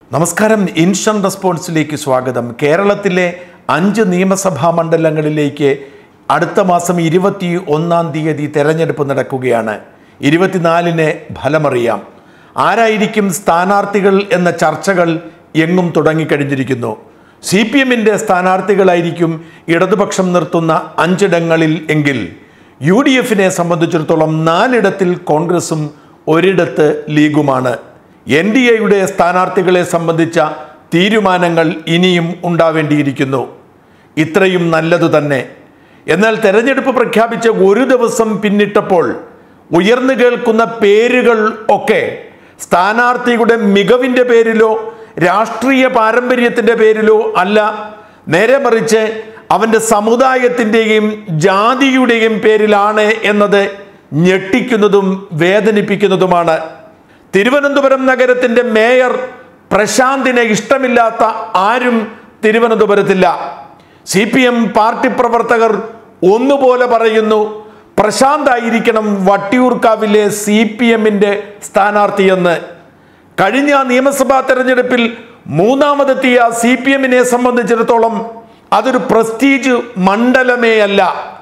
നമസ്കാരം ഇൻഷൻ റെസ്പോൺസിലേക്ക് സ്വാഗതം കേരളത്തിലെ അഞ്ച് നിയമസഭാ മണ്ഡലങ്ങളിലേക്ക് അടുത്ത മാസം ഇരുപത്തി ഒന്നാം തീയതി തെരഞ്ഞെടുപ്പ് നടക്കുകയാണ് ഇരുപത്തിനാലിന് ഫലമറിയാം ആരായിരിക്കും സ്ഥാനാർത്ഥികൾ എന്ന ചർച്ചകൾ എങ്ങും തുടങ്ങിക്കഴിഞ്ഞിരിക്കുന്നു സി പി എമ്മിൻ്റെ സ്ഥാനാർത്ഥികളായിരിക്കും ഇടതുപക്ഷം നിർത്തുന്ന അഞ്ചിടങ്ങളിൽ എങ്കിൽ യു ഡി എഫിനെ സംബന്ധിച്ചിടത്തോളം നാലിടത്തിൽ കോൺഗ്രസും ഒരിടത്ത് ലീഗുമാണ് എൻ ഡി എയുടെ സ്ഥാനാർത്ഥികളെ സംബന്ധിച്ച തീരുമാനങ്ങൾ ഇനിയും ഉണ്ടാവേണ്ടിയിരിക്കുന്നു ഇത്രയും നല്ലതു തന്നെ എന്നാൽ തെരഞ്ഞെടുപ്പ് പ്രഖ്യാപിച്ച ഒരു ദിവസം പിന്നിട്ടപ്പോൾ ഉയർന്നു കേൾക്കുന്ന പേരുകൾ ഒക്കെ സ്ഥാനാർത്ഥിയുടെ മികവിൻ്റെ പേരിലോ രാഷ്ട്രീയ പാരമ്പര്യത്തിൻ്റെ പേരിലോ അല്ല നേരെ മറിച്ച് അവൻ്റെ സമുദായത്തിൻ്റെയും ജാതിയുടെയും പേരിലാണ് എന്നത് ഞെട്ടിക്കുന്നതും വേദനിപ്പിക്കുന്നതുമാണ് തിരുവനന്തപുരം നഗരത്തിന്റെ മേയർ പ്രശാന്തിനെ ഇഷ്ടമില്ലാത്ത ആരും തിരുവനന്തപുരത്തില്ല സി പി എം പാർട്ടി പ്രവർത്തകർ ഒന്നുപോലെ പറയുന്നു പ്രശാന്ത് ആയിരിക്കണം വട്ടിയൂർക്കാവിലെ സി പി എമ്മിന്റെ സ്ഥാനാർത്ഥിയെന്ന് കഴിഞ്ഞ നിയമസഭാ തെരഞ്ഞെടുപ്പിൽ മൂന്നാമതെത്തിയ സി പി എമ്മിനെ സംബന്ധിച്ചിടത്തോളം അതൊരു പ്രസ്റ്റീജ് മണ്ഡലമേ അല്ല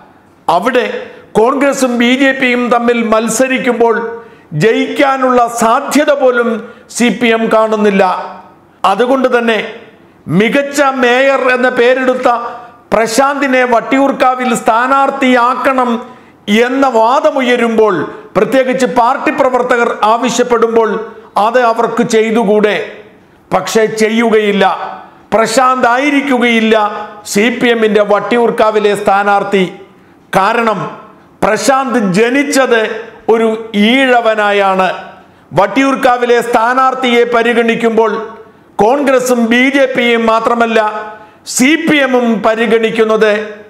അവിടെ കോൺഗ്രസും ബി ജെ പിയും തമ്മിൽ മത്സരിക്കുമ്പോൾ ജയിക്കാനുള്ള സാധ്യത പോലും സി പി എം കാണുന്നില്ല അതുകൊണ്ട് തന്നെ മികച്ച മേയർ എന്ന പേരെടുത്ത പ്രശാന്തിനെ വട്ടിയൂർക്കാവിൽ സ്ഥാനാർത്ഥിയാക്കണം എന്ന വാദമുയരുമ്പോൾ പ്രത്യേകിച്ച് പാർട്ടി പ്രവർത്തകർ ആവശ്യപ്പെടുമ്പോൾ അത് അവർക്ക് ചെയ്തുകൂടെ പക്ഷേ ചെയ്യുകയില്ല പ്രശാന്ത് ആയിരിക്കുകയില്ല സി പി എമ്മിന്റെ വട്ടിയൂർക്കാവിലെ സ്ഥാനാർത്ഥി കാരണം പ്രശാന്ത് ജനിച്ചത് ഒരു ഈഴവനായാണ് വട്ടിയൂർക്കാവിലെ സ്ഥാനാർത്ഥിയെ പരിഗണിക്കുമ്പോൾ കോൺഗ്രസും ബി ജെ പിയും മാത്രമല്ല സി പി എമ്മും പരിഗണിക്കുന്നത്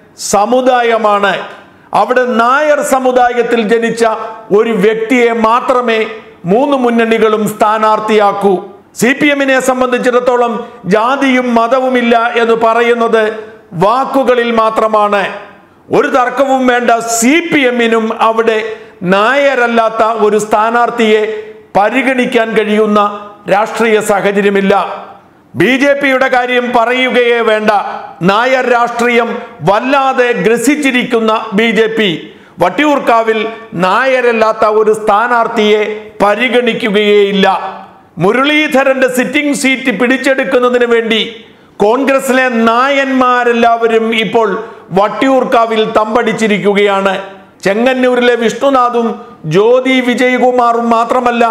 സമുദായമാണ് അവിടെ നായർ സമുദായത്തിൽ ജനിച്ച ഒരു വ്യക്തിയെ മാത്രമേ മൂന്ന് മുന്നണികളും സ്ഥാനാർത്ഥിയാക്കൂ സി പി എമ്മിനെ സംബന്ധിച്ചിടത്തോളം ജാതിയും മതവുമില്ല എന്ന് പറയുന്നത് വാക്കുകളിൽ മാത്രമാണ് ഒരു തർക്കവും വേണ്ട സി പി എമ്മിനും അവിടെ നായരല്ലാത്ത ഒരു സ്ഥാനാർത്ഥിയെ പരിഗണിക്കാൻ കഴിയുന്ന രാഷ്ട്രീയ സാഹചര്യമില്ല ബി ജെ പിയുടെ കാര്യം പറയുകയേ വേണ്ട നായർ രാഷ്ട്രീയം വല്ലാതെ ഗ്രസിച്ചിരിക്കുന്ന ബി ജെ പി വട്ടിയൂർക്കാവിൽ നായരല്ലാത്ത ഒരു സ്ഥാനാർത്ഥിയെ പരിഗണിക്കുകയേയില്ല മുരളീധരന്റെ സിറ്റിംഗ് സീറ്റ് പിടിച്ചെടുക്കുന്നതിന് വേണ്ടി കോൺഗ്രസിലെ നായന്മാരെല്ലാവരും ഇപ്പോൾ വട്ടിയൂർക്കാവിൽ തമ്പടിച്ചിരിക്കുകയാണ് ചെങ്ങന്നൂരിലെ വിഷ്ണുനാഥും ജ്യോതി വിജയകുമാറും മാത്രമല്ല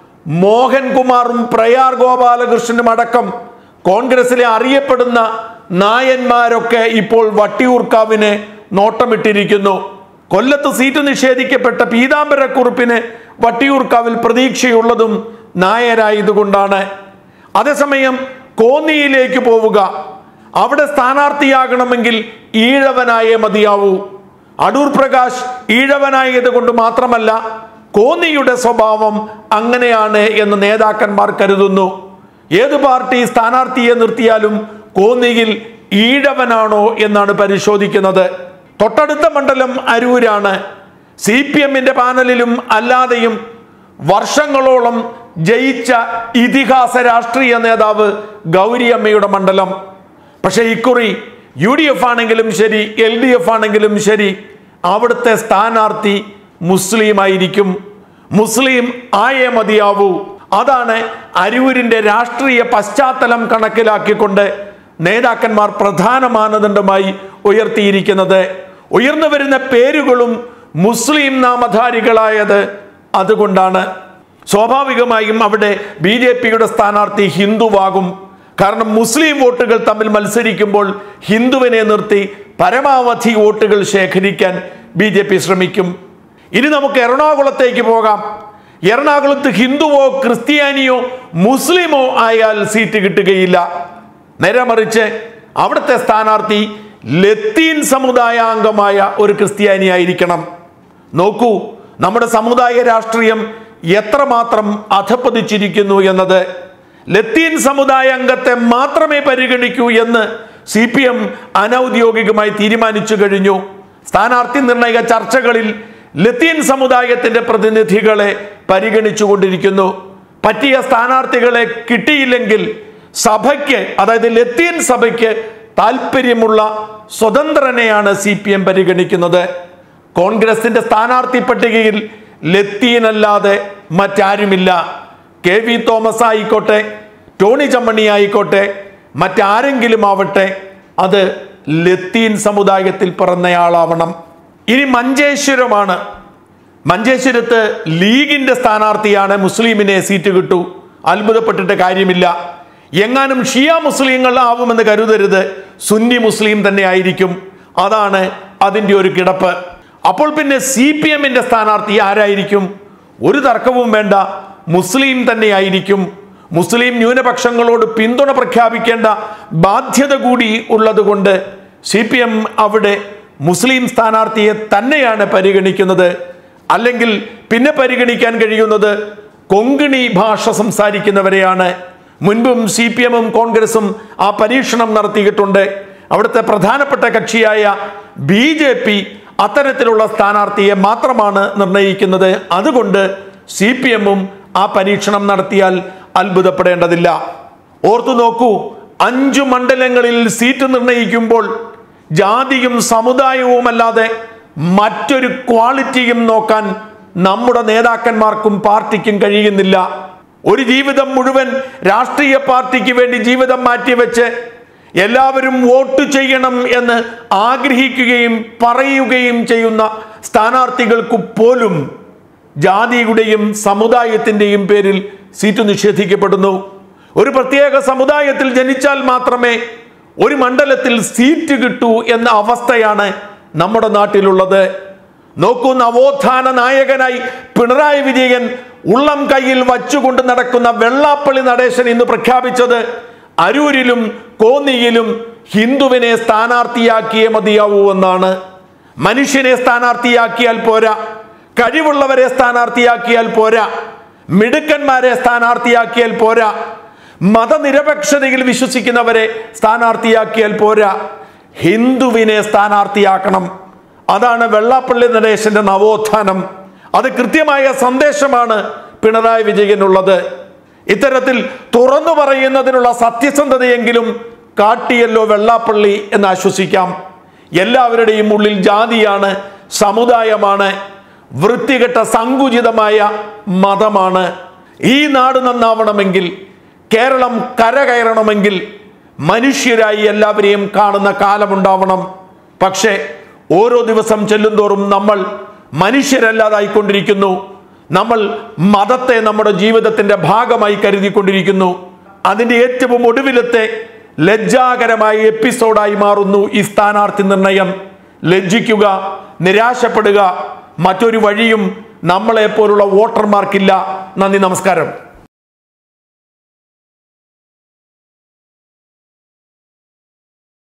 മോഹൻകുമാറും പ്രയാർ ഗോപാലകൃഷ്ണനും അടക്കം കോൺഗ്രസിലെ അറിയപ്പെടുന്ന നായന്മാരൊക്കെ ഇപ്പോൾ വട്ടിയൂർക്കാവിന് നോട്ടമിട്ടിരിക്കുന്നു കൊല്ലത്ത് സീറ്റ് നിഷേധിക്കപ്പെട്ട പീതാംബരക്കുറുപ്പിന് വട്ടിയൂർക്കാവിൽ പ്രതീക്ഷയുള്ളതും നായരായതുകൊണ്ടാണ് അതേസമയം കോന്നിയിലേക്ക് പോവുക അവിടെ സ്ഥാനാർത്ഥിയാകണമെങ്കിൽ ഈഴവനായേ മതിയാവൂ അടൂർ പ്രകാശ് ഈഴവനായത് കൊണ്ട് മാത്രമല്ല കോന്നിയുടെ സ്വഭാവം അങ്ങനെയാണ് എന്ന് നേതാക്കന്മാർ കരുതുന്നു ഏത് പാർട്ടി സ്ഥാനാർത്ഥിയെ നിർത്തിയാലും കോന്നിയിൽ ഈഴവനാണോ എന്നാണ് പരിശോധിക്കുന്നത് തൊട്ടടുത്ത മണ്ഡലം അരൂരാണ് സി പി എമ്മിന്റെ പാനലിലും അല്ലാതെയും വർഷങ്ങളോളം ജയിച്ച ഇതിഹാസ രാഷ്ട്രീയ നേതാവ് ഗൗരിയമ്മയുടെ മണ്ഡലം പക്ഷെ ഇക്കുറി യു ഡി എഫ് ആണെങ്കിലും ശരി എൽ ഡി എഫ് ആണെങ്കിലും ശരി അവിടുത്തെ സ്ഥാനാർത്ഥി മുസ്ലിം ആയിരിക്കും മുസ്ലിം ആയേ മതിയാവൂ അതാണ് അരൂരിന്റെ രാഷ്ട്രീയ പശ്ചാത്തലം കണക്കിലാക്കിക്കൊണ്ട് നേതാക്കന്മാർ പ്രധാന മാനദണ്ഡമായി ഉയർത്തിയിരിക്കുന്നത് ഉയർന്നു വരുന്ന പേരുകളും മുസ്ലിം നാമധാരികളായത് അതുകൊണ്ടാണ് സ്വാഭാവികമായും അവിടെ ബി ജെ പിയുടെ സ്ഥാനാർത്ഥി ഹിന്ദുവാകും കാരണം മുസ്ലിം വോട്ടുകൾ തമ്മിൽ മത്സരിക്കുമ്പോൾ ഹിന്ദുവിനെ നിർത്തി പരമാവധി വോട്ടുകൾ ശേഖരിക്കാൻ ബി ജെ പി ശ്രമിക്കും ഇനി നമുക്ക് എറണാകുളത്തേക്ക് പോകാം എറണാകുളത്ത് ഹിന്ദുവോ ക്രിസ്ത്യാനിയോ മുസ്ലിമോ ആയാൽ സീറ്റ് കിട്ടുകയില്ല നേരെ മറിച്ച് അവിടുത്തെ സ്ഥാനാർത്ഥി ലത്തീൻ സമുദായാംഗമായ ഒരു ക്രിസ്ത്യാനി ആയിരിക്കണം നോക്കൂ നമ്മുടെ സമുദായ രാഷ്ട്രീയം എത്രമാത്രം അധപ്പതിച്ചിരിക്കുന്നു എന്നത് ലത്തീൻ സമുദായ അംഗത്തെ മാത്രമേ പരിഗണിക്കൂ എന്ന് സി പി എം അനൗദ്യോഗികമായി തീരുമാനിച്ചു കഴിഞ്ഞു സ്ഥാനാർത്ഥി നിർണയ ചർച്ചകളിൽ ലത്തീൻ സമുദായത്തിന്റെ പ്രതിനിധികളെ പരിഗണിച്ചുകൊണ്ടിരിക്കുന്നു പറ്റിയ സ്ഥാനാർത്ഥികളെ കിട്ടിയില്ലെങ്കിൽ സഭയ്ക്ക് അതായത് ലത്തീൻ സഭയ്ക്ക് താല്പര്യമുള്ള സ്വതന്ത്രനെയാണ് സി പി എം പരിഗണിക്കുന്നത് കോൺഗ്രസിന്റെ സ്ഥാനാർത്ഥി പട്ടികയിൽ ലത്തീൻ അല്ലാതെ മറ്റാരുമില്ല കെ വി തോമസ് ആയിക്കോട്ടെ ടോണി ചമ്മണി ആയിക്കോട്ടെ മറ്റാരെങ്കിലും ആവട്ടെ അത് ലത്തീൻ സമുദായത്തിൽ പിറന്നയാളാവണം ഇനി മഞ്ചേശ്വരമാണ് മഞ്ചേശ്വരത്ത് ലീഗിന്റെ സ്ഥാനാർത്ഥിയാണ് മുസ്ലിമിനെ സീറ്റ് കിട്ടൂ അത്ഭുതപ്പെട്ടിട്ട് കാര്യമില്ല എങ്ങാനും ഷിയ മുസ്ലിങ്ങൾ ആവുമെന്ന് കരുതരുത് സുന്നി മുസ്ലിം തന്നെ ആയിരിക്കും അതാണ് അതിൻ്റെ ഒരു കിടപ്പ് അപ്പോൾ പിന്നെ സി പി എമ്മിന്റെ സ്ഥാനാർത്ഥി ആരായിരിക്കും ഒരു തർക്കവും വേണ്ട മുസ്ലിം തന്നെയായിരിക്കും മുസ്ലിം ന്യൂനപക്ഷങ്ങളോട് പിന്തുണ പ്രഖ്യാപിക്കേണ്ട ബാധ്യത കൂടി ഉള്ളതുകൊണ്ട് സി പി എം അവിടെ മുസ്ലിം സ്ഥാനാർത്ഥിയെ തന്നെയാണ് പരിഗണിക്കുന്നത് അല്ലെങ്കിൽ പിന്നെ പരിഗണിക്കാൻ കഴിയുന്നത് കൊങ്കിണി ഭാഷ സംസാരിക്കുന്നവരെയാണ് മുൻപും സി പി എമ്മും കോൺഗ്രസും ആ പരീക്ഷണം നടത്തിയിട്ടുണ്ട് അവിടുത്തെ പ്രധാനപ്പെട്ട കക്ഷിയായ ബി ജെ പി അത്തരത്തിലുള്ള സ്ഥാനാർത്ഥിയെ മാത്രമാണ് നിർണയിക്കുന്നത് അതുകൊണ്ട് സി പി എമ്മും ആ പരീക്ഷണം നടത്തിയാൽ അത്ഭുതപ്പെടേണ്ടതില്ല ഓർത്തു നോക്കൂ അഞ്ചു മണ്ഡലങ്ങളിൽ സീറ്റ് നിർണയിക്കുമ്പോൾ ജാതിയും സമുദായവുമല്ലാതെ മറ്റൊരു ക്വാളിറ്റിയും നോക്കാൻ നമ്മുടെ നേതാക്കന്മാർക്കും പാർട്ടിക്കും കഴിയുന്നില്ല ഒരു ജീവിതം മുഴുവൻ രാഷ്ട്രീയ പാർട്ടിക്ക് വേണ്ടി ജീവിതം മാറ്റിവെച്ച് എല്ലാവരും വോട്ട് ചെയ്യണം എന്ന് ആഗ്രഹിക്കുകയും പറയുകയും ചെയ്യുന്ന സ്ഥാനാർത്ഥികൾക്ക് പോലും ജാതിയുടെയും സമുദായത്തിന്റെയും പേരിൽ സീറ്റ് നിഷേധിക്കപ്പെടുന്നു ഒരു പ്രത്യേക സമുദായത്തിൽ ജനിച്ചാൽ മാത്രമേ ഒരു മണ്ഡലത്തിൽ സീറ്റ് കിട്ടൂ എന്ന അവസ്ഥയാണ് നമ്മുടെ നാട്ടിലുള്ളത് നോക്കൂ നവോത്ഥാന നായകനായി പിണറായി വിജയൻ ഉള്ളം കയ്യിൽ വച്ചുകൊണ്ട് നടക്കുന്ന വെള്ളാപ്പള്ളി നടേശൻ ഇന്ന് പ്രഖ്യാപിച്ചത് അരൂരിലും കോന്നിയിലും ഹിന്ദുവിനെ സ്ഥാനാർത്ഥിയാക്കിയേ മതിയാവൂ എന്നാണ് മനുഷ്യനെ സ്ഥാനാർത്ഥിയാക്കിയാൽ പോരാ കഴിവുള്ളവരെ സ്ഥാനാർത്ഥിയാക്കിയാൽ പോരാ മിടുക്കന്മാരെ സ്ഥാനാർത്ഥിയാക്കിയാൽ പോരാ മതനിരപേക്ഷതയിൽ വിശ്വസിക്കുന്നവരെ സ്ഥാനാർത്ഥിയാക്കിയാൽ പോരാ ഹിന്ദുവിനെ സ്ഥാനാർത്ഥിയാക്കണം അതാണ് വെള്ളാപ്പള്ളി നടേശന്റെ നവോത്ഥാനം അത് കൃത്യമായ സന്ദേശമാണ് പിണറായി വിജയനുള്ളത് ഇത്തരത്തിൽ തുറന്നു പറയുന്നതിനുള്ള സത്യസന്ധതയെങ്കിലും കാട്ടിയല്ലോ വെള്ളാപ്പള്ളി എന്ന് ആശ്വസിക്കാം എല്ലാവരുടെയും ഉള്ളിൽ ജാതിയാണ് സമുദായമാണ് വൃത്തികെട്ട സങ്കുചിതമായ മതമാണ് ഈ നാട് നന്നാവണമെങ്കിൽ കേരളം കരകയറണമെങ്കിൽ മനുഷ്യരായി എല്ലാവരെയും കാണുന്ന കാലമുണ്ടാവണം പക്ഷേ ഓരോ ദിവസം ചെല്ലുന്തോറും നമ്മൾ മനുഷ്യരല്ലാതായിക്കൊണ്ടിരിക്കുന്നു നമ്മൾ മതത്തെ നമ്മുടെ ജീവിതത്തിന്റെ ഭാഗമായി കരുതിക്കൊണ്ടിരിക്കുന്നു അതിന്റെ ഏറ്റവും ഒടുവിലത്തെ ലജ്ജാകരമായ എപ്പിസോഡായി മാറുന്നു ഈ സ്ഥാനാർത്ഥി നിർണയം ലജ്ജിക്കുക നിരാശപ്പെടുക മറ്റൊരു വഴിയും നമ്മളെപ്പോലുള്ള വോട്ടർമാർക്കില്ല നന്ദി നമസ്കാരം